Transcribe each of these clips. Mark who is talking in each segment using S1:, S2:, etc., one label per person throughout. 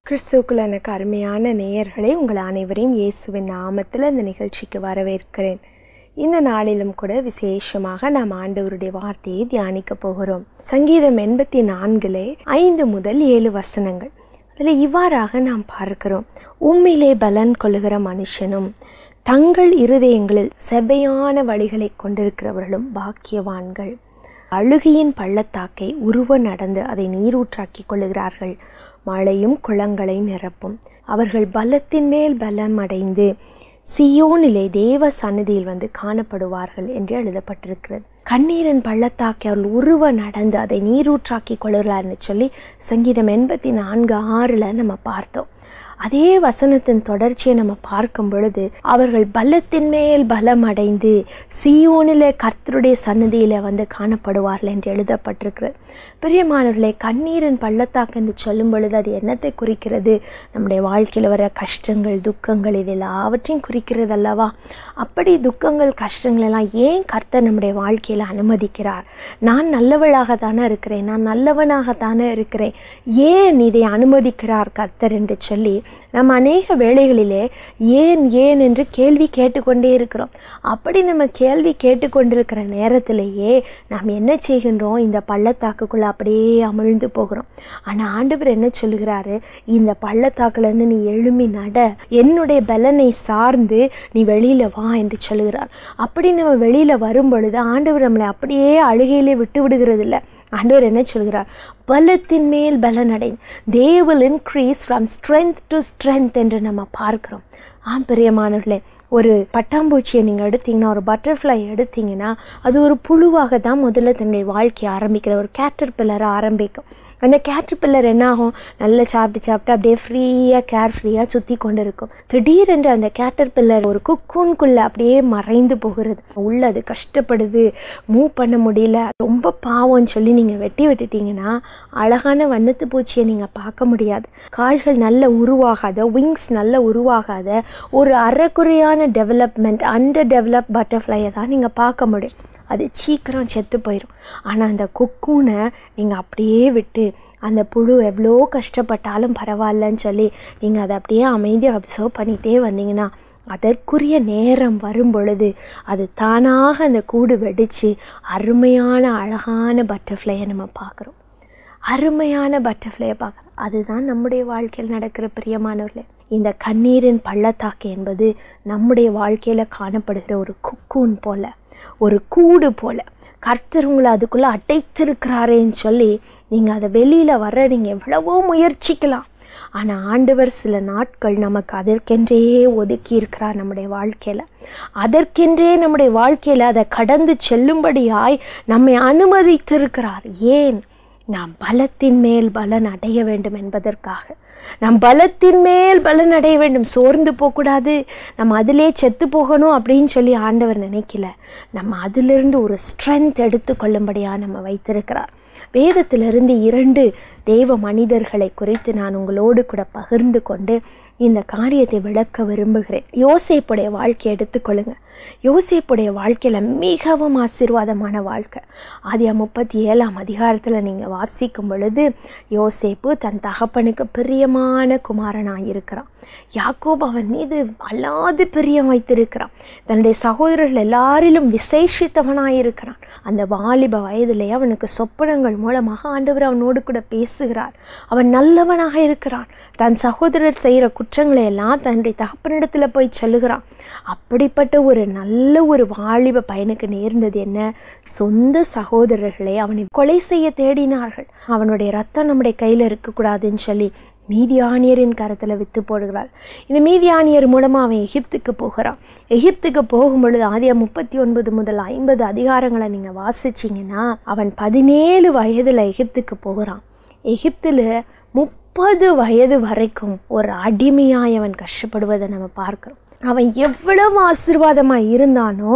S1: கிறிஸ்துவுக்குள் எனக்கு அருமையான நேயர்களே உங்கள் அனைவரையும் இயேசுவின் நாமத்தில் இந்த நிகழ்ச்சிக்கு வரவேற்கிறேன் இந்த நாளிலும் கூட விசேஷமாக நாம் ஆண்டவருடைய வார்த்தையை தியானிக்க போகிறோம் சங்கீதம் எண்பத்தி நான்கிலே ஐந்து முதல் ஏழு வசனங்கள் அதில் இவ்வாறாக நாம் பார்க்கிறோம் உண்மையிலே பலன் கொள்ளுகிற மனுஷனும் தங்கள் இருதயங்களில் செபையான வழிகளை கொண்டிருக்கிறவர்களும் பாக்கியவான்கள் அழுகையின் பள்ளத்தாக்கை உருவ நடந்து அதை நீரூற்றாக்கிக் கொள்ளுகிறார்கள் மழையும் குளங்களை நிரப்பும் அவர்கள் பலத்தின் மேல் பலம் அடைந்து சியோனிலே தேவ சந்நிதியில் வந்து காணப்படுவார்கள் என்று எழுதப்பட்டிருக்கிறது கண்ணீரின் பள்ளத்தாக்கை அவர்கள் உருவ நடந்து அதை நீரூற்றாக்கி கொள்கிறார்னு சொல்லி சங்கீதம் எண்பத்தி நான்கு ஆறில் நம்ம பார்த்தோம் அதே வசனத்தின் தொடர்ச்சியை நம்ம பார்க்கும் பொழுது அவர்கள் பலத்தின் மேல் பலம் அடைந்து சியோனிலே கர்த்தருடைய சன்னதியில வந்து காணப்படுவார்கள் என்று எழுதப்பட்டிருக்கிறது பிரியமானவர்களே கண்ணீரின் பள்ளத்தாக்கு என்று சொல்லும் பொழுது அது என்னத்தை குறிக்கிறது நம்முடைய வாழ்க்கையில் வர கஷ்டங்கள் துக்கங்கள் இது எல்லாவற்றையும் குறிக்கிறது அல்லவா அப்படி துக்கங்கள் கஷ்டங்கள் எல்லாம் ஏன் கர்த்தர் நம்முடைய வாழ்க்கையில் அனுமதிக்கிறார் நான் நல்லவளாக தானே இருக்கிறேன் நான் நல்லவனாக தானே இருக்கிறேன் ஏன் இதை அனுமதிக்கிறார் கர்த்தர் என்று சொல்லி நம்ம அநேக வேளைகளிலே ஏன் ஏன் என்று கேள்வி கேட்டுக்கொண்டே இருக்கிறோம் அப்படி நம்ம கேள்வி கேட்டுக்கொண்டிருக்கிற நேரத்திலேயே நாம் என்ன செய்கின்றோம் இந்த பள்ளத்தாக்குக்குள்ளே அப்படியே அமிழ்ந்து போகிறோம் ஆனால் ஆண்டவர் என்ன சொல்லுகிறாரு இந்த பள்ளத்தாக்குலேருந்து நீ எழும்பி நட என்னுடைய பலனை சார்ந்து நீ வெளியில் வா என்று சொல்லுகிறார் அப்படி நம்ம வெளியில் வரும் பொழுது ஆண்டவர் நம்மளை அப்படியே அழுகையிலே விட்டு விடுகிறது இல்லை ஆண்டவர் என்ன சொல்கிறார் பலத்தின் மேல் பலனடை they will increase from strength to strength என்று நம்ம பார்க்குறோம் ஆம் பிரியமானவர்களே ஒரு பட்டாம்பூச்சியை நீங்கள் எடுத்தீங்கன்னா ஒரு பட்டர்ஃப்ளை எடுத்தீங்கன்னா அது ஒரு புழுவாக தான் முதல்ல தன்னுடைய வாழ்க்கையை ஆரம்பிக்கிற ஒரு கேட்டர் பில்லரை ஆரம்பிக்கும் அந்த கேட்ரு பில்லர் என்ன ஆகும் நல்லா சாப்பிட்டு சாப்பிட்டு அப்படியே ஃப்ரீயாக கேர் ஃப்ரீயாக சுற்றி கொண்டு இருக்கும் திடீரென்று அந்த கேட்டர் பில்லர் ஒரு குக்கூனுக்குள்ளே அப்படியே மறைந்து போகிறது உள்ள அது கஷ்டப்படுது மூவ் பண்ண முடியல ரொம்ப பாவம்னு சொல்லி நீங்கள் வெட்டி விட்டுட்டீங்கன்னா அழகான வண்ணத்து பூச்சியை நீங்கள் பார்க்க முடியாது கால்கள் நல்ல உருவாகாத விங்ஸ் நல்ல உருவாகாத ஒரு அறக்குறையான டெவலப்மெண்ட் அண்டர் டெவலப் பட்டர்ஃப்ளையை தான் நீங்கள் பார்க்க முடியும் அது சீக்கிரம் செத்து போயிடும் ஆனால் அந்த கொக்கூனை நீங்கள் அப்படியே விட்டு அந்த புழு எவ்வளோ கஷ்டப்பட்டாலும் பரவாயில்லன்னு சொல்லி நீங்கள் அதை அப்படியே அமைதியாக அப்சர்வ் பண்ணிகிட்டே வந்தீங்கன்னா அதற்குரிய நேரம் வரும் பொழுது அது தானாக அந்த கூடு வெடித்து அருமையான அழகான பட்டர்ஃப்ளையை நம்ம பார்க்குறோம் அருமையான பட்டர்ஃப்ளையை பார்க்குறோம் அதுதான் நம்முடைய வாழ்க்கையில் நடக்கிற பிரியமானவர்களே இந்த கண்ணீரின் பள்ளத்தாக்கு என்பது நம்முடைய வாழ்க்கையில் காணப்படுகிற ஒரு குக்கூன் போல ஒரு கூடு போல கர்த்தர் உங்களை அதுக்குள்ளே அடைத்திருக்கிறாரேன்னு சொல்லி நீங்கள் அதை வெளியில் வர நீங்கள் எவ்வளவோ முயற்சிக்கலாம் ஆனால் ஆண்டவர் சில நாட்கள் நமக்கு அதற்கென்றே ஒதுக்கி இருக்கிறார் நம்முடைய வாழ்க்கையில் அதற்கென்றே நம்முடைய வாழ்க்கையில் அதை கடந்து செல்லும்படியாய் நம்மை அனுமதித்திருக்கிறார் ஏன் நாம் பலத்தின் மேல் பலன் அடைய வேண்டும் என்பதற்காக நாம் பலத்தின் மேல் பலன் அடைய வேண்டும் சோர்ந்து போகக்கூடாது நம்ம அதிலே செத்து போகணும் அப்படின்னு சொல்லி ஆண்டவர் நினைக்கல நம்ம அதிலிருந்து ஒரு ஸ்ட்ரென்த் எடுத்துக்கொள்ளும்படியாக நம்ம வைத்திருக்கிறார் வேதத்திலிருந்து இரண்டு தேவ மனிதர்களை குறித்து நான் உங்களோடு கூட பகிர்ந்து கொண்டு இந்த காரியத்தை விளக்க விரும்புகிறேன் யோசேப்புடைய வாழ்க்கை எடுத்துக்கொள்ளுங்க யோசேப்புடைய வாழ்க்கையில் மிகவும் ஆசீர்வாதமான வாழ்க்கை ஆதியா முப்பத்தி ஏழாம் அதிகாரத்தில் நீங்கள் வாசிக்கும் பொழுது யோசேப்பு தன் தகப்பனுக்கு பிரியமான குமாரனாக இருக்கிறான் யாக்கோப் அவன் மீது அல்லாது பிரியம் வைத்திருக்கிறான் தன்னுடைய சகோதரர்கள் எல்லாரிலும் விசேஷித்தவனாக இருக்கிறான் அந்த வாலிப வயதிலே அவனுக்கு சொப்பனங்கள் மூலமாக ஆண்டவர் அவனோடு கூட பேசுகிறார் அவன் நல்லவனாக இருக்கிறான் தன் சகோதரர் செய்கிற குற்றங்களை எல்லாம் தன்னுடைய தகப்பனிடத்தில் போய் சொல்லுகிறான் அப்படிப்பட்ட ஒரு நல்ல ஒரு வாலிப பையனுக்கு நேர்ந்தது என்ன சொந்த சகோதரர்களை அவனை கொலை செய்ய தேடினார்கள் அவனுடைய ரத்தம் நம்முடைய கையில் இருக்கக்கூடாதுன்னு சொல்லி மீதியானியரின் கரத்தில் வித்து போடுகிறாள் இந்த மீதியானியர் மூலமாக அவன் எகிப்துக்கு போகிறான் எகிப்துக்கு போகும் பொழுது ஆதியா முப்பத்தி ஒன்பது முதல் ஐம்பது அதிகாரங்களை நீங்கள் வாசிச்சிங்கன்னா அவன் பதினேழு வயதில் எகிப்துக்கு போகிறான் எகிப்தில் முப்பது வயது வரைக்கும் ஒரு அடிமையாய் அவன் கஷ்டப்படுவதை நம்ம பார்க்குறோம் அவன் எவ்வளவு ஆசிர்வாதமாய் இருந்தானோ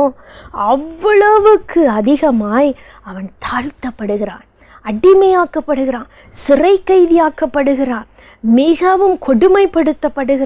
S1: அவ்வளவுக்கு அதிகமாய் அவன் தாழ்த்தப்படுகிறான் அடிமையாக்கப்படுகிறான் சிறை கைதியாக்கப்படுகிறான் மிகவும் கொடுமைப்படுத்தப்படுகிறான்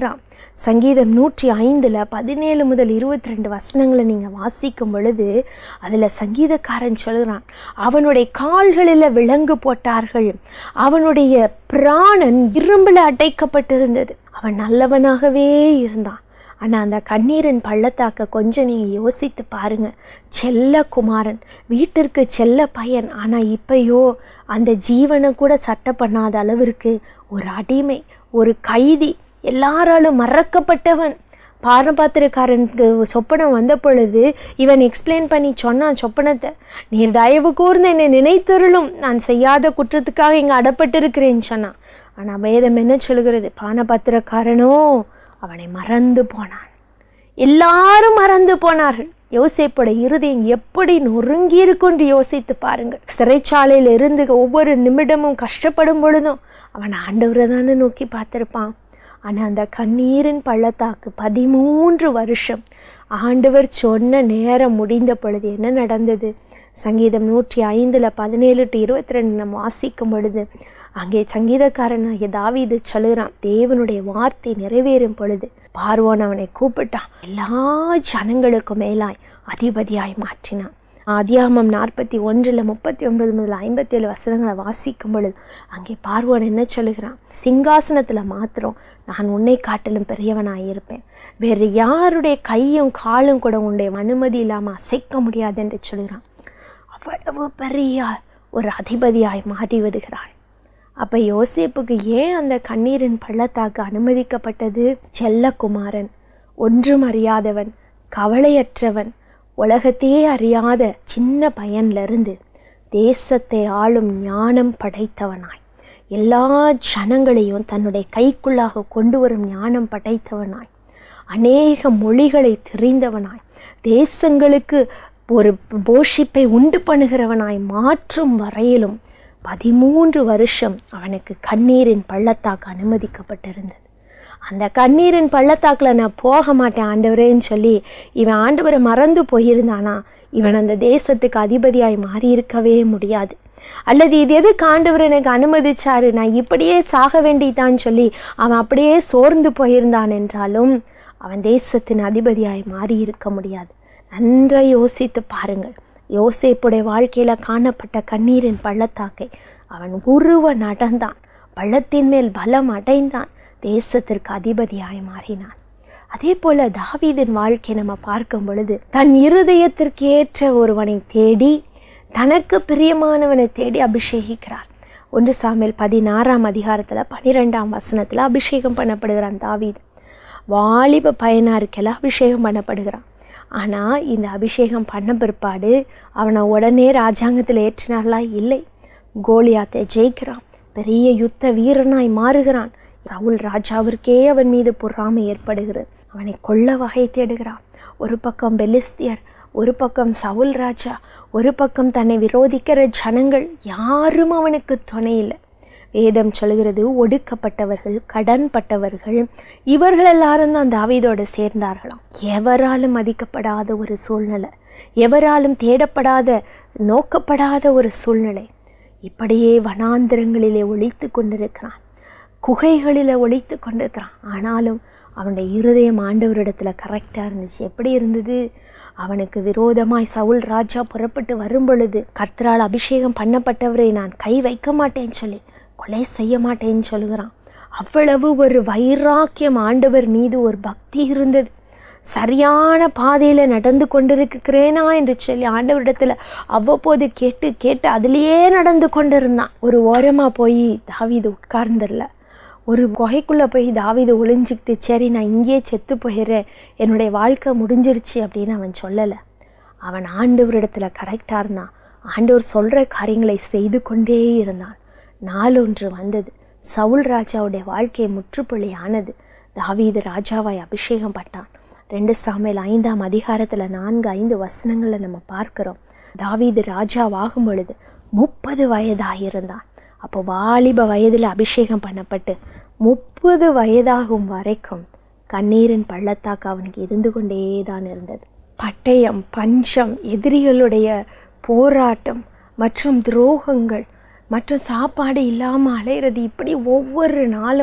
S1: சங்கீதம் நூற்றி ஐந்தில் பதினேழு முதல் இருபத்தி ரெண்டு வசனங்களை நீங்கள் வாசிக்கும் பொழுது அதில் சங்கீதக்காரன் சொல்கிறான் அவனுடைய கால்களில் விலங்கு போட்டார்கள் அவனுடைய பிராணன் இரும்பில் அடைக்கப்பட்டிருந்தது அவன் நல்லவனாகவே இருந்தான் ஆனால் அந்த கண்ணீரின் பள்ளத்தாக்க கொஞ்சம் நீங்கள் யோசித்து பாருங்க செல்ல குமாரன் வீட்டிற்கு செல்ல பையன் ஆனால் இப்பயோ அந்த ஜீவனை கூட சட்டை பண்ணாத அளவிற்கு ஒரு அடிமை ஒரு கைதி எல்லாராலும் மறக்கப்பட்டவன் பாரபாத்திரக்காரனுக்கு சொப்பனம் வந்த பொழுது இவன் எக்ஸ்பிளைன் பண்ணி சொன்னான் சொப்பனத்தை நீர் தயவு கூர்ந்து என்னை நினைத்தருளும் நான் செய்யாத குற்றத்துக்காக இங்கே அடப்பட்டிருக்கிறேன்னு சொன்னான் ஆனால் வேதம் என்ன சொல்கிறது பானபாத்திரக்காரனோ அவனை மறந்து போனான் எல்லாரும் மறந்து போனார்கள் யோசிப்போட இருதயம் எப்படி நொறுங்கி இருக்குன்னு யோசித்து பாருங்கள் சிறைச்சாலையில் இருந்து ஒவ்வொரு நிமிடமும் கஷ்டப்படும் பொழுதும் அவன் ஆண்டவரை தானே நோக்கி பார்த்துருப்பான் ஆனால் அந்த கண்ணீரின் பள்ளத்தாக்கு பதிமூன்று வருஷம் ஆண்டவர் சொன்ன நேரம் முடிந்த பொழுது என்ன நடந்தது சங்கீதம் நூற்றி ஐந்தில் பதினேழு டு இருபத்தி ரெண்டு நம்ம வாசிக்கும் பொழுது அங்கே சங்கீதக்காரனாகிய தாவீது சொல்லுகிறான் தேவனுடைய வார்த்தை நிறைவேறும் பொழுது பார்வோன் அவனை கூப்பிட்டான் எல்லா ஜனங்களுக்கும் மேலாய் அதிபதியாய் மாற்றினான் அதியாமம் நாற்பத்தி ஒன்றில் முப்பத்தி ஒன்பது முதல் ஐம்பத்தேழு வசனங்களை வாசிக்கும் பொழுது அங்கே பார்வோன் என்ன சொல்லுகிறான் சிங்காசனத்தில் மாத்திரம் நான் உன்னை காட்டிலும் பெரியவனாக இருப்பேன் வேறு யாருடைய கையும் காலும் கூட உன்னுடைய அனுமதி இல்லாமல் அசைக்க முடியாது என்று சொல்கிறான் அவ்வளவு பெரிய ஒரு அதிபதியாய் மாறி விடுகிறாள் அப்போ யோசேப்புக்கு ஏன் அந்த கண்ணீரின் பள்ளத்தாக்கு அனுமதிக்கப்பட்டது செல்லகுமாரன் ஒன்றும் அறியாதவன் கவலையற்றவன் உலகத்தையே அறியாத சின்ன பையன்லேருந்து தேசத்தை ஆளும் ஞானம் படைத்தவனாய் எல்லா ஜனங்களையும் தன்னுடைய கைக்குள்ளாக கொண்டு வரும் ஞானம் படைத்தவனாய் அநேக மொழிகளை தெரிந்தவனாய் தேசங்களுக்கு ஒரு போஷிப்பை உண்டு பண்ணுகிறவனாய் மாற்றும் வரையிலும் பதிமூன்று வருஷம் அவனுக்கு கண்ணீரின் பள்ளத்தாக்கு அனுமதிக்கப்பட்டிருந்தது அந்த கண்ணீரின் பள்ளத்தாக்கில் நான் போக மாட்டேன் ஆண்டவரேன்னு சொல்லி இவன் ஆண்டவரை மறந்து போயிருந்தானா இவன் அந்த தேசத்துக்கு அதிபதியாய் மாறி இருக்கவே முடியாது அல்லது இது எதுக்கு ஆண்டவர் எனக்கு அனுமதிச்சாரு நான் இப்படியே சாக வேண்டியதான்னு சொல்லி அவன் அப்படியே சோர்ந்து போயிருந்தான் என்றாலும் அவன் தேசத்தின் அதிபதியாய் மாறி இருக்க முடியாது நன்றாக யோசித்து பாருங்கள் யோசேப்புடைய வாழ்க்கையில் காணப்பட்ட கண்ணீரின் பள்ளத்தாக்கை அவன் உருவ நடந்தான் பள்ளத்தின் மேல் பலம் அடைந்தான் தேசத்திற்கு அதிபதியாய் மாறினான் அதே போல தாவீதின் வாழ்க்கை நம்ம பார்க்கும் பொழுது தன் இருதயத்திற்கு ஏற்ற ஒருவனை தேடி தனக்கு பிரியமானவனை தேடி அபிஷேகிக்கிறார் ஒன்று சாமியல் பதினாறாம் அதிகாரத்தில் பனிரெண்டாம் வசனத்தில் அபிஷேகம் பண்ணப்படுகிறான் தாவீது வாலிப பயனாருக்கெல்லாம் அபிஷேகம் பண்ணப்படுகிறான் ஆனால் இந்த அபிஷேகம் பண்ண பிற்பாடு அவனை உடனே ராஜாங்கத்தில் ஏற்றினார்களா இல்லை கோலியாத்தை ஜெயிக்கிறான் பெரிய யுத்த வீரனாய் மாறுகிறான் சவுல் ராஜாவிற்கே அவன் மீது பொறாமை ஏற்படுகிறது அவனை கொல்ல வகை தேடுகிறான் ஒரு பக்கம் பெலிஸ்தியர் ஒரு பக்கம் சவுல் ராஜா ஒரு பக்கம் தன்னை விரோதிக்கிற ஜனங்கள் யாரும் அவனுக்கு துணை இல்லை வேதம் சொல்கிறது ஒடுக்கப்பட்டவர்கள் கடன்பட்டவர்கள் இவர்கள் எல்லாரும் தான் தாவீதோடு சேர்ந்தார்களாம் எவராலும் மதிக்கப்படாத ஒரு சூழ்நிலை எவராலும் தேடப்படாத நோக்கப்படாத ஒரு சூழ்நிலை இப்படியே வனாந்திரங்களிலே ஒழித்து கொண்டிருக்கிறான் குகைகளில் ஒழித்து கொண்டிருக்கிறான் ஆனாலும் அவனுடைய இருதயம் ஆண்டவரிடத்தில் கரெக்டாக இருந்துச்சு எப்படி இருந்தது அவனுக்கு விரோதமாய் சவுல் ராஜா புறப்பட்டு வரும் பொழுது கர்த்தரால் அபிஷேகம் பண்ணப்பட்டவரை நான் கை வைக்க மாட்டேன்னு சொல்லி கொலை செய்ய மாட்டேன்னு சொல்லுகிறான் அவ்வளவு ஒரு வைராக்கியம் ஆண்டவர் மீது ஒரு பக்தி இருந்தது சரியான பாதையில் நடந்து கொண்டிருக்கிறேனா என்று சொல்லி ஆண்டவரிடத்தில் அவ்வப்போது கேட்டு கேட்டு அதிலேயே நடந்து கொண்டிருந்தான் ஒரு ஓரமாக போய் தாவீது உட்கார்ந்துடல ஒரு குகைக்குள்ளே போய் தாவீது ஒளிஞ்சிக்கிட்டு சரி நான் இங்கேயே செத்து போயிடுறேன் என்னுடைய வாழ்க்கை முடிஞ்சிருச்சு அப்படின்னு அவன் சொல்லலை அவன் ஆண்டவரிடத்தில் கரெக்டாக இருந்தான் ஆண்டவர் சொல்கிற காரியங்களை செய்து கொண்டே இருந்தான் நாளொன்று வந்தது சவுல் ராஜாவுடைய வாழ்க்கை முற்றுப்புள்ளி ஆனது தாவீது ராஜாவாய் அபிஷேகம் பட்டான் ரெண்டு சாமியில் ஐந்தாம் அதிகாரத்தில் நான்கு ஐந்து வசனங்களை நம்ம பார்க்குறோம் தாவீது ராஜாவாகும் பொழுது முப்பது வயதாக இருந்தான் அப்போ வாலிப வயதில் அபிஷேகம் பண்ணப்பட்டு முப்பது வயதாகும் வரைக்கும் கண்ணீரின் பள்ளத்தாக்கு அவனுக்கு இருந்து கொண்டே தான் இருந்தது பட்டயம் பஞ்சம் எதிரிகளுடைய போராட்டம் மற்றும் துரோகங்கள் மற்றும் சாப்பாடு இல்லாமல் அலையிறது இப்படி ஒவ்வொரு நாளும்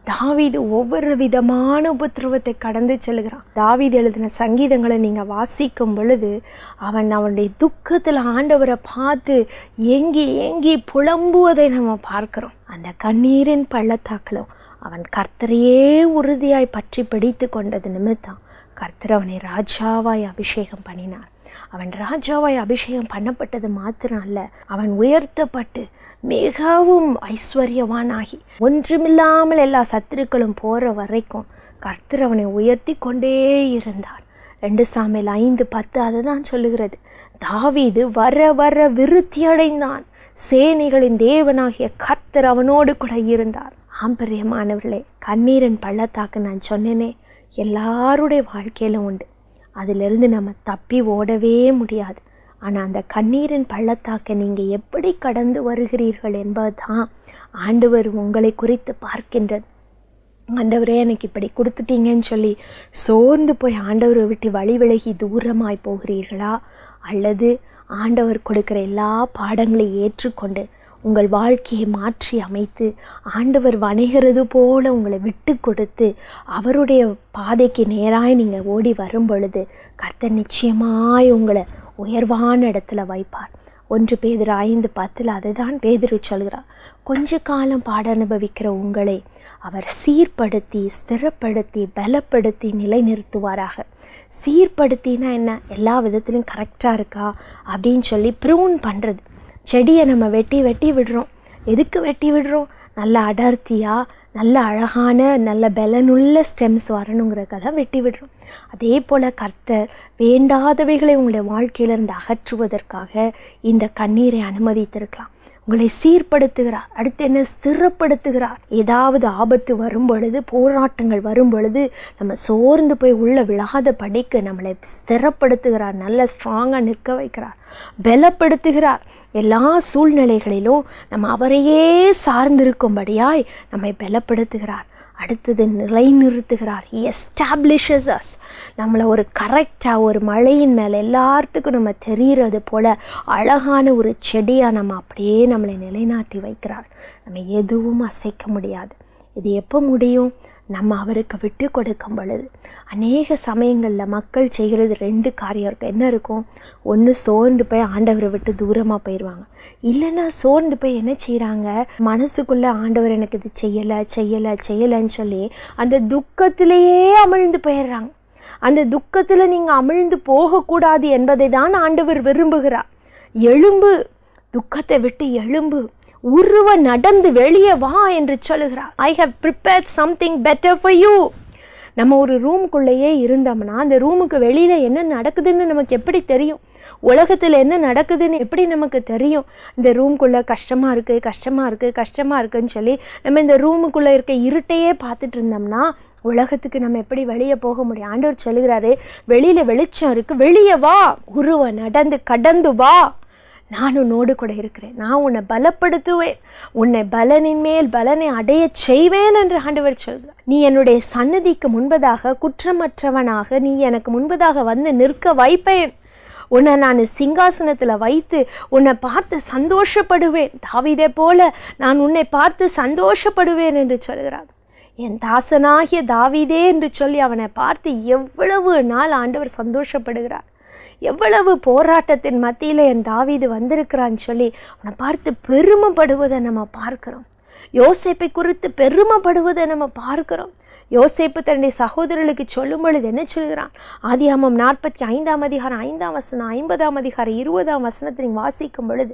S1: தாவீது ஒவ்வொரு விதமான உபத்திரவத்தை கடந்து செல்கிறான் தாவீது எழுதின சங்கீதங்களை நீங்கள் வாசிக்கும் பொழுது அவன் அவனுடைய துக்கத்தில் ஆண்டவரை பார்த்து ஏங்கி ஏங்கி புலம்புவதை நம்ம பார்க்கிறோம் அந்த கண்ணீரின் பள்ளத்தாக்கிலும் அவன் கர்த்தரையே உறுதியாய் பற்றி பிடித்து கொண்டது நிமித்தம் கர்த்தர் அவனை ராஜாவாய் அபிஷேகம் பண்ணினார் அவன் ராஜாவாய் அபிஷேகம் பண்ணப்பட்டது மாத்திரம் அல்ல அவன் உயர்த்தப்பட்டு மிகவும் ஐஸ்வர்யவானாகி ஒன்றுமில்லாமல் எல்லா சத்துருக்களும் போகிற வரைக்கும் கர்த்தர் அவனை உயர்த்தி கொண்டே இருந்தார் ரெண்டு சாமியில் ஐந்து பத்து அதை தான் சொல்லுகிறது தாவீது வர வர விருத்தி அடைந்தான் சேனைகளின் தேவனாகிய கர்த்தர் அவனோடு கூட இருந்தார் ஆம்பரியமானவர்களே கண்ணீரின் பள்ளத்தாக்கு நான் சொன்னேனே எல்லாருடைய வாழ்க்கையிலும் உண்டு அதிலிருந்து நம்ம தப்பி ஓடவே முடியாது ஆனால் அந்த கண்ணீரின் பள்ளத்தாக்கை நீங்கள் எப்படி கடந்து வருகிறீர்கள் என்பது தான் ஆண்டவர் உங்களை குறித்து பார்க்கின்றது ஆண்டவரே எனக்கு இப்படி கொடுத்துட்டீங்கன்னு சொல்லி சோர்ந்து போய் ஆண்டவரை விட்டு வழி விலகி தூரமாய் போகிறீர்களா அல்லது ஆண்டவர் கொடுக்கிற எல்லா பாடங்களையும் ஏற்றுக்கொண்டு உங்கள் வாழ்க்கையை மாற்றி அமைத்து ஆண்டவர் வணைகிறது போல உங்களை விட்டு கொடுத்து அவருடைய பாதைக்கு நேராய் நீங்கள் ஓடி வரும் பொழுது கர்த்தர் நிச்சயமாய் உங்களை உயர்வான இடத்துல வைப்பார் ஒன்று பேதிரு ஐந்து பத்தில் அதை தான் பேதிரு சொல்கிறார் கொஞ்ச காலம் பாட அனுபவிக்கிற உங்களை அவர் சீர்படுத்தி ஸ்திரப்படுத்தி பலப்படுத்தி நிலைநிறுத்துவாராக சீர்படுத்தினா என்ன எல்லா விதத்துலையும் கரெக்டாக இருக்கா அப்படின்னு சொல்லி ப்ரூன் பண்ணுறது செடியை நம்ம வெட்டி வெட்டி விடுறோம் எதுக்கு வெட்டி விடுறோம் நல்ல அடர்த்தியாக நல்ல அழகான நல்ல பலனுள்ள ஸ்டெம்ஸ் வரணுங்கிறதுக்காக தான் வெட்டி விடுறோம் அதே போல் கர்த்தர் வேண்டாதவைகளை உங்களுடைய வாழ்க்கையிலிருந்து அகற்றுவதற்காக இந்த கண்ணீரை அனுமதித்திருக்கலாம் உங்களை சீர்படுத்துகிறார் அடுத்து என்ன ஸ்திரப்படுத்துகிறார் ஏதாவது ஆபத்து வரும் பொழுது போராட்டங்கள் வரும் பொழுது நம்ம சோர்ந்து போய் உள்ள விழாத படிக்க நம்மளை ஸ்திரப்படுத்துகிறார் நல்ல ஸ்ட்ராங்காக நிற்க வைக்கிறார் பலப்படுத்துகிறார் எல்லா சூழ்நிலைகளிலும் நம்ம அவரையே சார்ந்திருக்கும்படியாய் நம்மை பலப்படுத்துகிறார் அடுத்தது நிலைநிறுத்துகிறார் எஸ்டாப்ளிஷஸ் அஸ் நம்மளை ஒரு கரெக்டாக ஒரு மழையின் மேலே எல்லாத்துக்கும் நம்ம தெரிகிறது போல் அழகான ஒரு செடியாக நம்ம அப்படியே நம்மளை நிலைநாட்டி வைக்கிறார் நம்ம எதுவும் அசைக்க முடியாது இது எப்போ முடியும் நம்ம அவருக்கு விட்டு கொடுக்கும் பொழுது அநேக சமயங்களில் மக்கள் செய்கிறது ரெண்டு காரியம் இருக்கும் என்ன இருக்கும் ஒன்று சோர்ந்து போய் ஆண்டவரை விட்டு தூரமாக போயிடுவாங்க இல்லைன்னா சோர்ந்து போய் என்ன செய்கிறாங்க மனசுக்குள்ளே ஆண்டவர் எனக்கு இது செய்யலை செய்யலை செய்யலைன்னு சொல்லி அந்த துக்கத்திலேயே அமிழ்ந்து போயிடுறாங்க அந்த துக்கத்தில் நீங்கள் அமிழ்ந்து போகக்கூடாது என்பதை தான் ஆண்டவர் விரும்புகிறார் எழும்பு துக்கத்தை விட்டு எழும்பு உருவ நடந்து வெளியே வா என்று சொல்லுகிறார் I have prepared something better for you நம்ம ஒரு ரூமுக்குள்ளேயே இருந்தோம்னா அந்த ரூமுக்கு வெளியில் என்ன நடக்குதுன்னு நமக்கு எப்படி தெரியும் உலகத்தில் என்ன நடக்குதுன்னு எப்படி நமக்கு தெரியும் இந்த ரூம்குள்ளே கஷ்டமாக இருக்குது கஷ்டமாக இருக்குது கஷ்டமாக இருக்குன்னு சொல்லி நம்ம இந்த ரூமுக்குள்ளே இருக்க இருட்டையே பார்த்துட்டு இருந்தோம்னா உலகத்துக்கு நம்ம எப்படி வெளியே போக முடியும் ஆண்டவர் சொல்லுகிறாரு வெளியில் வெளிச்சம் இருக்குது வெளியே வா உருவ நடந்து கடந்து வா நான் உன்னோடு கூட இருக்கிறேன் நான் உன்னை பலப்படுத்துவேன் உன்னை பலனின் மேல் பலனை அடைய செய்வேன் என்று ஆண்டவர் சொல்கிறார் நீ என்னுடைய சன்னதிக்கு முன்பதாக குற்றமற்றவனாக நீ எனக்கு முன்பதாக வந்து நிற்க வைப்பேன் உன்னை நான் சிங்காசனத்தில் வைத்து உன்னை பார்த்து சந்தோஷப்படுவேன் தாவிதே போல நான் உன்னை பார்த்து சந்தோஷப்படுவேன் என்று சொல்கிறார் என் தாசனாகிய தாவிதே என்று சொல்லி அவனை பார்த்து எவ்வளவு நாள் ஆண்டவர் சந்தோஷப்படுகிறார் எவ்வளவு போராட்டத்தின் மத்தியில் என் தாவீது வந்திருக்கிறான்னு சொல்லி அவனை பார்த்து பெருமைப்படுவதை நம்ம பார்க்கிறோம் யோசேப்பை குறித்து பெருமைப்படுவதை நம்ம பார்க்கிறோம் யோசேப்பு தன்னுடைய சகோதரர்களுக்கு சொல்லும் பொழுது என்ன சொல்கிறான் ஆதியாமம் நாற்பத்தி ஐந்தாம் அதிகாரம் ஐந்தாம் வசனம் ஐம்பதாம் அதிகாரம் இருபதாம் வசனத்தை நீங்கள் வாசிக்கும் பொழுது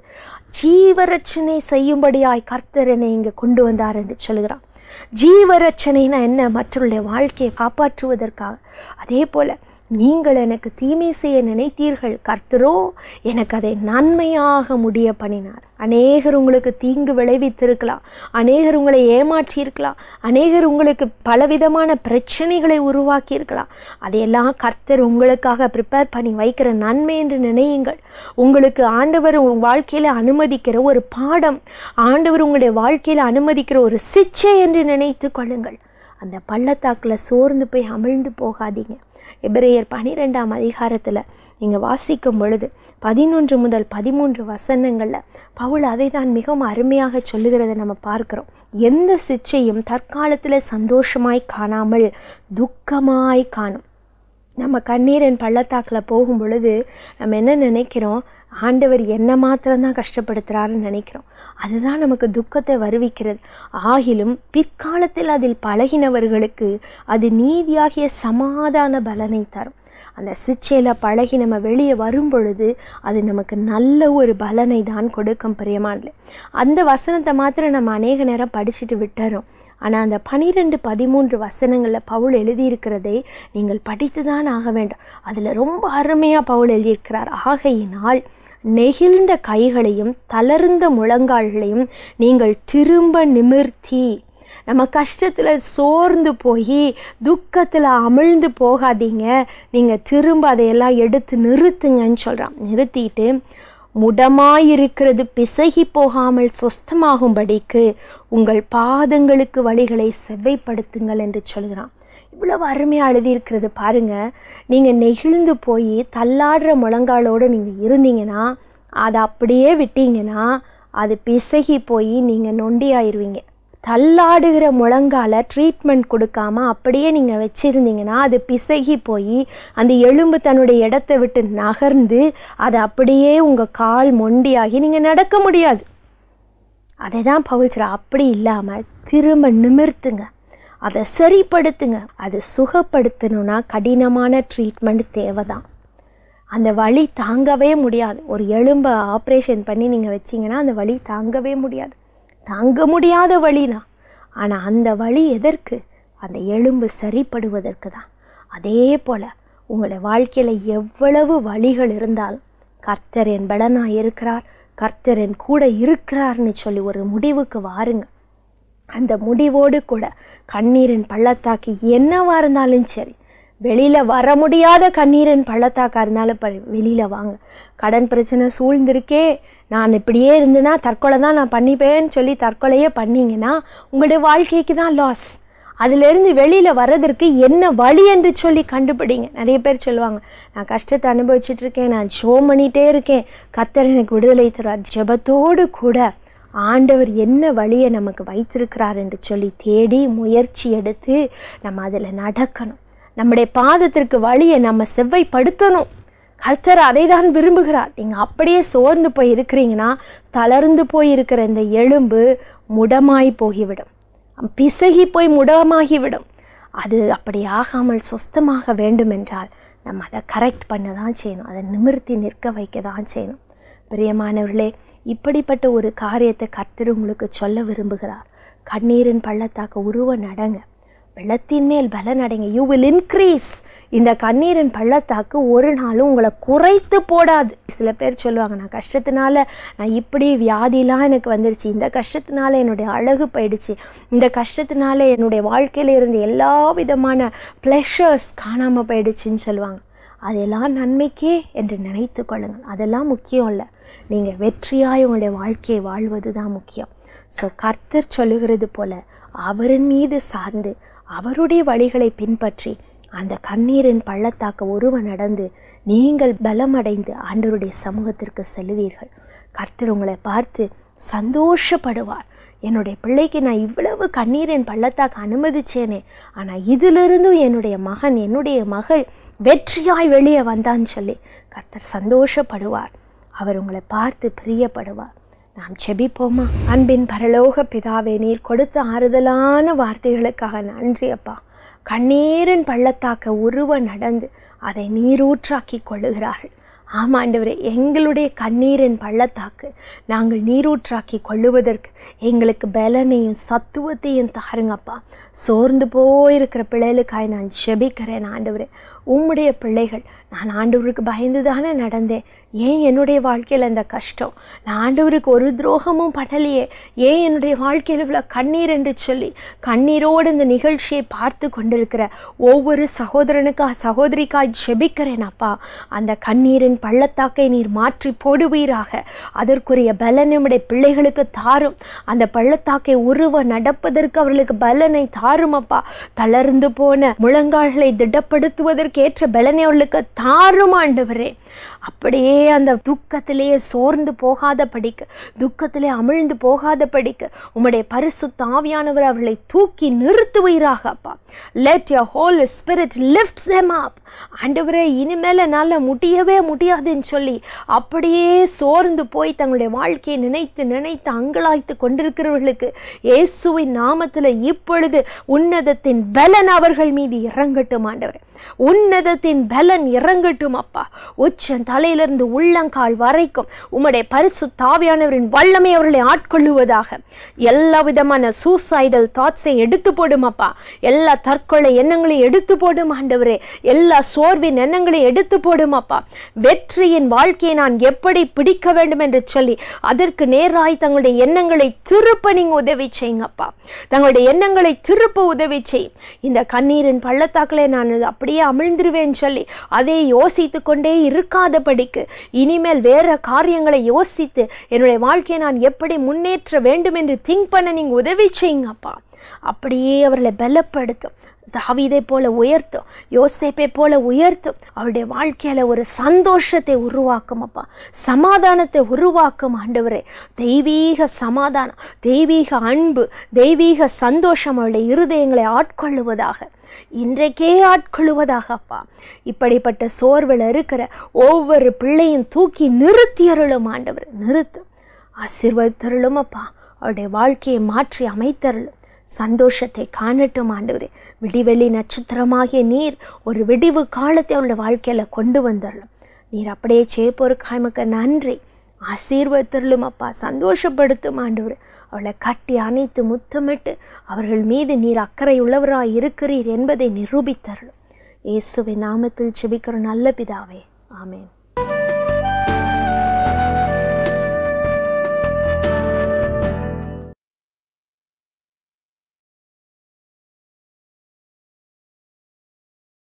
S1: ஜீவரட்சணை செய்யும்படியாய் கர்த்தரனை இங்கே கொண்டு வந்தார் என்று சொல்கிறான் ஜீவரட்சணைனா என்ன மற்றவருடைய வாழ்க்கையை காப்பாற்றுவதற்காக அதே போல் நீங்கள் எனக்கு தீமை செய்ய நினைத்தீர்கள் கர்த்தரோ எனக்கு அதை நன்மையாக முடிய பண்ணினார் அநேகர் உங்களுக்கு தீங்கு விளைவித்திருக்கலாம் அநேகர் உங்களை ஏமாற்றியிருக்கலாம் அநேகர் உங்களுக்கு பலவிதமான பிரச்சனைகளை உருவாக்கியிருக்கலாம் அதையெல்லாம் கர்த்தர் உங்களுக்காக ப்ரிப்பேர் பண்ணி வைக்கிற நன்மை என்று நினையுங்கள் உங்களுக்கு ஆண்டவர் உங்கள் வாழ்க்கையில் அனுமதிக்கிற ஒரு பாடம் ஆண்டவர் உங்களுடைய வாழ்க்கையில் அனுமதிக்கிற ஒரு சிச்சை என்று நினைத்து கொள்ளுங்கள் அந்த பள்ளத்தாக்கில் சோர்ந்து போய் அமிழ்ந்து போகாதீங்க எபிரேயர் பனிரெண்டாம் அதிகாரத்தில் நீங்கள் வாசிக்கும் பொழுது பதினொன்று முதல் பதிமூன்று வசனங்களில் பவுல் அதை தான் மிகவும் அருமையாக சொல்லுகிறதை நம்ம பார்க்கிறோம் எந்த சிச்சையும் தற்காலத்தில் சந்தோஷமாய் காணாமல் துக்கமாய் காணும் நம்ம கண்ணீரின் பள்ளத்தாக்கில் போகும் பொழுது நம்ம என்ன நினைக்கிறோம் ஆண்டவர் என்ன மாத்திரம்தான் கஷ்டப்படுத்துகிறாருன்னு நினைக்கிறோம் அதுதான் நமக்கு துக்கத்தை வருவிக்கிறது ஆகிலும் பிற்காலத்தில் அதில் பழகினவர்களுக்கு அது நீதியாகிய சமாதான பலனை தரும் அந்த சிச்சையில் பழகி நம்ம வெளியே வரும் பொழுது அது நமக்கு நல்ல ஒரு பலனை தான் கொடுக்கும் பிரியமானது அந்த வசனத்தை மாத்திரம் நம்ம அநேக நேரம் படிச்சுட்டு விட்டுறோம் ஆனால் அந்த பனிரெண்டு பதிமூன்று வசனங்களில் பவுல் எழுதியிருக்கிறதை நீங்கள் படித்து தான் ஆக வேண்டும் அதில் ரொம்ப அருமையாக பவுல் எழுதியிருக்கிறார் ஆகையினால் நெகிழ்ந்த கைகளையும் தளர்ந்த முழங்கால்களையும் நீங்கள் திரும்ப நிமிர்த்தி நம்ம கஷ்டத்தில் சோர்ந்து போய் துக்கத்தில் அமிழ்ந்து போகாதீங்க நீங்கள் திரும்ப அதையெல்லாம் எடுத்து நிறுத்துங்கன்னு சொல்கிறான் நிறுத்திட்டு முடமாயிருக்கிறது பிசகி போகாமல் சொஸ்தமாகும்படிக்கு உங்கள் பாதங்களுக்கு வழிகளை செவ்வைப்படுத்துங்கள் என்று சொல்கிறான் இவ்வளவு அருமையாக எழுதியிருக்கிறது பாருங்க நீங்கள் நெகிழ்ந்து போய் தள்ளாடுற முழங்காலோடு நீங்கள் இருந்தீங்கன்னா அதை அப்படியே விட்டீங்கன்னா அது பிசகி போய் நீங்கள் நொண்டியாயிருவீங்க தள்ளாடுகிற முழங்கால ட்ரீட்மெண்ட் கொடுக்காம அப்படியே நீங்கள் வச்சுருந்தீங்கன்னா அது பிசகி போய் அந்த எலும்பு தன்னுடைய இடத்த விட்டு நகர்ந்து அது அப்படியே உங்கள் கால் மொண்டியாகி நீங்கள் நடக்க முடியாது அதை தான் பவிச்சுரா அப்படி இல்லாமல் திரும்ப நிமிர்த்துங்க அதை சரிப்படுத்துங்க அதை சுகப்படுத்தணும்னா கடினமான ட்ரீட்மெண்ட் தேவை தான் அந்த வலி தாங்கவே முடியாது ஒரு எலும்பை ஆப்ரேஷன் பண்ணி நீங்கள் வச்சிங்கன்னா அந்த வலி தாங்கவே முடியாது தாங்க முடியாத வழினா ஆனால் அந்த வழி எதற்கு அந்த எலும்பு சரிப்படுவதற்கு தான் அதே போல் உங்களுடைய வாழ்க்கையில் எவ்வளவு வழிகள் இருந்தாலும் கர்த்தர் என் பலனாக இருக்கிறார் கர்த்தர் என் கூட இருக்கிறார்னு சொல்லி ஒரு முடிவுக்கு வாருங்க அந்த முடிவோடு கூட கண்ணீரின் பள்ளத்தாக்கு என்னவா இருந்தாலும் சரி வெளியில் வர முடியாத கண்ணீரின் பள்ளத்தாக்கா இருந்தாலும் ப வெளியில் வாங்க கடன் பிரச்சனை சூழ்ந்திருக்கே நான் இப்படியே இருந்தேன்னா தற்கொலை தான் நான் பண்ணிப்பேன்னு சொல்லி தற்கொலையே பண்ணீங்கன்னா உங்களுடைய வாழ்க்கைக்கு தான் லாஸ் அதிலிருந்து வெளியில் வர்றதற்கு என்ன வழி என்று சொல்லி கண்டுபிடிங்க நிறைய பேர் சொல்லுவாங்க நான் கஷ்டத்தை அனுபவிச்சுட்டு இருக்கேன் நான் ஷோ பண்ணிகிட்டே இருக்கேன் கர்த்தர் எனக்கு விடுதலை தருவார் ஜெபத்தோடு கூட ஆண்டவர் என்ன வழியை நமக்கு வைத்திருக்கிறார் என்று சொல்லி தேடி முயற்சி எடுத்து நம்ம அதில் நடக்கணும் நம்முடைய பாதத்திற்கு வழியை நம்ம செவ்வைப்படுத்தணும் கர்த்தர் அதை தான் விரும்புகிறார் நீங்கள் அப்படியே சோர்ந்து போய் இருக்கிறீங்கன்னா தளர்ந்து போய் இருக்கிற இந்த எலும்பு முடமாய் போகிவிடும் பிசகி போய் முடமாகிவிடும் அது அப்படி ஆகாமல் சொஸ்தமாக வேண்டும் என்றால் நம்ம அதை கரெக்ட் பண்ண தான் செய்யணும் அதை நிமிர்த்தி நிற்க வைக்க தான் செய்யணும் பிரியமானவர்களே இப்படிப்பட்ட ஒரு காரியத்தை கர்த்தர் உங்களுக்கு சொல்ல விரும்புகிறார் கண்ணீரின் பள்ளத்தாக்க உருவ நடங்க வெள்ளத்தின் மேல் பலன் அடைங்க யூ வில் இன்க்ரீஸ் இந்த கண்ணீரின் பள்ளத்தாக்கு ஒரு நாளும் உங்களை குறைத்து போடாது சில பேர் சொல்லுவாங்க நான் கஷ்டத்தினால நான் இப்படி வியாதிலாம் எனக்கு வந்துருச்சு இந்த கஷ்டத்தினால என்னுடைய அழகு போயிடுச்சு இந்த கஷ்டத்தினால என்னுடைய வாழ்க்கையில் இருந்த எல்லா விதமான ப்ளஷர்ஸ் காணாமல் போயிடுச்சுன்னு சொல்லுவாங்க அதெல்லாம் நன்மைக்கே என்று நினைத்து கொள்ளுங்கள் அதெல்லாம் முக்கியம் இல்லை நீங்கள் வெற்றியாய் உங்களுடைய வாழ்க்கையை வாழ்வது தான் முக்கியம் ஸோ கர்த்தர் சொல்லுகிறது போல அவரின் மீது சார்ந்து அவருடைய வழிகளை பின்பற்றி அந்த கண்ணீரின் பள்ளத்தாக்க உருவ நடந்து நீங்கள் பலமடைந்து ஆண்டவருடைய சமூகத்திற்கு செல்லுவீர்கள் கர்த்தர் உங்களை பார்த்து சந்தோஷப்படுவார் என்னுடைய பிள்ளைக்கு நான் இவ்வளவு கண்ணீரின் பள்ளத்தாக்கு அனுமதிச்சேனே ஆனால் இதிலிருந்தும் என்னுடைய மகன் என்னுடைய மகள் வெற்றியாய் வெளியே வந்தான்னு சொல்லி கர்த்தர் சந்தோஷப்படுவார் அவர் உங்களை பார்த்து பிரியப்படுவார் நாம் செபிப்போமா அன்பின் பரலோக பிதாவே நீர் கொடுத்த ஆறுதலான வார்த்தைகளுக்காக நன்றி அப்பா கண்ணீரின் பள்ளத்தாக்க உருவ நடந்து அதை நீரூற்றாக்கி கொள்ளுகிறார்கள் ஆமாண்டவரே எங்களுடைய கண்ணீரின் பள்ளத்தாக்கு நாங்கள் நீரூற்றாக்கி கொள்ளுவதற்கு எங்களுக்கு பலனையும் சத்துவத்தையும் தாருங்கப்பா சோர்ந்து போயிருக்கிற பிள்ளைகளுக்காய் நான் ஜெபிக்கிறேன் ஆண்டவரே உம்முடைய பிள்ளைகள் நான் ஆண்டவருக்கு பயந்து தானே நடந்தேன் ஏன் என்னுடைய வாழ்க்கையில் இந்த கஷ்டம் நான் ஆண்டவருக்கு ஒரு துரோகமும் பண்ணலையே ஏன் என்னுடைய வாழ்க்கையில் இவ்வளோ கண்ணீர் என்று சொல்லி கண்ணீரோடு இந்த நிகழ்ச்சியை பார்த்து கொண்டிருக்கிற ஒவ்வொரு சகோதரனுக்காக சகோதரிக்காய் ஜெபிக்கிறேன் அப்பா அந்த கண்ணீரின் பள்ளத்தாக்கை நீர் மாற்றி போடுவீராக அதற்குரிய பலன் நம்முடைய பிள்ளைகளுக்கு தாரும் அந்த பள்ளத்தாக்கை உருவ நடப்பதற்கு அவர்களுக்கு பலனை தாரும் அப்பா தளர்ந்து போன முழங்கால்களை திடப்படுத்துவதற்கு ஏற்ற பலனை அவர்களுக்கு தாரும் ஆண்டவரே அப்படியே அந்த துக்கத்திலேயே சோர்ந்து போகாத படிக்க துக்கத்திலே அமிழ்ந்து போகாத படிக்க உம்முடைய பரிசு தாவியானவர் அவர்களை தூக்கி நிறுத்துவீராக அப்பா let your whole spirit lift them up ஆண்டவரே இனிமேல் என்னால் முடியவே முடியாதுன்னு சொல்லி அப்படியே சோர்ந்து போய் தங்களுடைய வாழ்க்கையை நினைத்து நினைத்து அங்கலாய்த்து கொண்டிருக்கிறவர்களுக்கு இயேசுவின் நாமத்தில் இப்பொழுது உன்னதத்தின் பலன் அவர்கள் மீது இறங்கட்டும் ஆண்டவரே உன்னதத்தின் பலன் இறங்கட்டும் அப்பா உச்சன் தலையிலிருந்து உள்ளங்கால் வரைக்கும் உம்முடைய பரிசு தாவியானவரின் வல்லமை அவர்களை ஆட்கொள்ளுவதாக எல்லா விதமான சூசைடல் தாட்ஸை எடுத்து போடும் அப்பா எல்லா தற்கொலை எண்ணங்களையும் எடுத்து போடும் ஆண்டவரே எல்லா சோர்வின் எண்ணங்களை எடுத்து போடும் அப்பா வெற்றியின் வாழ்க்கையை நான் எப்படி பிடிக்க வேண்டும் என்று சொல்லி அதற்கு நேராய் தங்களுடைய எண்ணங்களை திருப்ப நீங்க உதவி செய்யுங்கப்பா தங்களுடைய எண்ணங்களை திருப்ப உதவி செய் இந்த கண்ணீரின் பள்ளத்தாக்கிலே நான் அப்படியே அமிழ்ந்துருவேன் சொல்லி அதை யோசித்து கொண்டே இருக்காதபடிக்கு இனிமேல் வேற காரியங்களை யோசித்து என்னுடைய வாழ்க்கையை நான் எப்படி முன்னேற்ற வேண்டும் என்று திங்க் பண்ண நீங்க உதவி செய்யுங்கப்பா அப்படியே அவர்களை பலப்படுத்தும் தாவீதை போல உயர்த்தும் யோசேப்பை போல உயர்த்தும் அவருடைய வாழ்க்கையில ஒரு சந்தோஷத்தை உருவாக்கும் அப்பா சமாதானத்தை உருவாக்கும் ஆண்டவரே தெய்வீக சமாதானம் தெய்வீக அன்பு தெய்வீக சந்தோஷம் அவருடைய இருதயங்களை ஆட்கொள்ளுவதாக இன்றைக்கே ஆட்கொள்ளுவதாக அப்பா இப்படிப்பட்ட சோர்வில் இருக்கிற ஒவ்வொரு பிள்ளையும் தூக்கி நிறுத்தி அருளும் ஆண்டவர் நிறுத்தும் ஆசீர்வதித்தருளும் அப்பா அவருடைய வாழ்க்கையை மாற்றி அமைத்தருளும் சந்தோஷத்தை காணட்டும் ஆண்டவரே விடிவெளி நட்சத்திரமாகிய நீர் ஒரு விடிவு காலத்தை அவளுடைய வாழ்க்கையில் கொண்டு வந்துடலாம் நீர் அப்படியே சேப்போருக்காய் மக்க நன்றி ஆசீர்வதித்தருளும் அப்பா சந்தோஷப்படுத்தும் ஆண்டவர் அவளை கட்டி அணைத்து முத்தமிட்டு அவர்கள் மீது நீர் அக்கறை உள்ளவராய் இருக்கிறீர் என்பதை நிரூபித்தருளும் இயேசுவின் நாமத்தில் செபிக்கிற நல்ல பிதாவே ஆமேன்